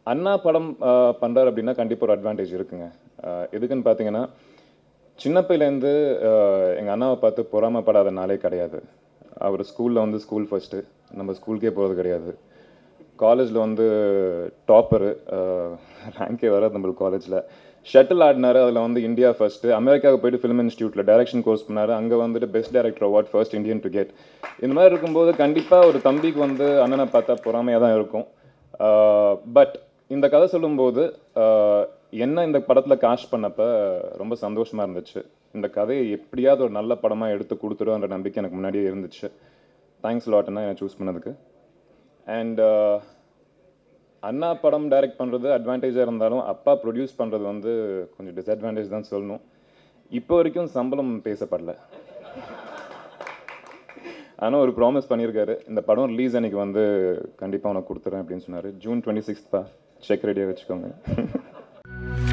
அண்ணா படம் பண்ணுறாரு அப்படின்னா கண்டிப்பாக ஒரு அட்வான்டேஜ் இருக்குங்க அஹ் எதுக்குன்னு பார்த்தீங்கன்னா சின்ன பையலேருந்து எங்கள் அண்ணாவை பார்த்து பொறாமப்படாத நாளே கிடையாது அவர் ஸ்கூலில் வந்து ஸ்கூல் ஃபஸ்ட்டு நம்ம ஸ்கூலுக்கே போகிறது கிடையாது காலேஜில் வந்து டாப்பரு ரேங்கே வராது நம்மளுக்கு காலேஜில் ஷட்டில் ஆடினாரு அதில் வந்து இந்தியா ஃபர்ஸ்ட்டு அமெரிக்காவுக்கு போயிட்டு ஃபிலிம் இன்ஸ்டியூட்டில் டைரக்ஷன் கோர்ஸ் பண்ணாரு அங்கே வந்துட்டு best director award first Indian to get இந்த மாதிரி இருக்கும்போது கண்டிப்பாக ஒரு தம்பிக்கு வந்து அண்ணனை பார்த்தா பொறாமையாக தான் இருக்கும் பட் இந்த கதை சொல்லும்போது ஆஹ், என்ன இந்த படத்தில் காஷ் பண்ணப்ப ரொம்ப சந்தோஷமாக இருந்துச்சு இந்த கதையை எப்படியாவது ஒரு நல்ல படமாக எடுத்து கொடுத்துருவோன்ற நம்பிக்கை எனக்கு முன்னாடியே இருந்துச்சு தேங்க்ஸ் லாட்னா என்னை சூஸ் பண்ணதுக்கு அண்ட் அண்ணா படம் டைரக்ட் பண்ணுறது அட்வான்டேஜாக இருந்தாலும் அப்பா ப்ரொடியூஸ் பண்ணுறது வந்து கொஞ்சம் டிஸ்அட்வான்டேஜ் தான் சொல்லணும் இப்போ வரைக்கும் சம்பளம் பேசப்படல ஆனால் ஒரு ப்ராமிஸ் பண்ணியிருக்காரு இந்த படம் ரிலீஸ் அன்னைக்கு வந்து கண்டிப்பாக உனக்கு கொடுத்துறேன் அப்படின்னு சொன்னார் ஜூன் டுவெண்ட்டி சிக்ஸ்த்பா செக் ரெடியாக வச்சுக்கோங்க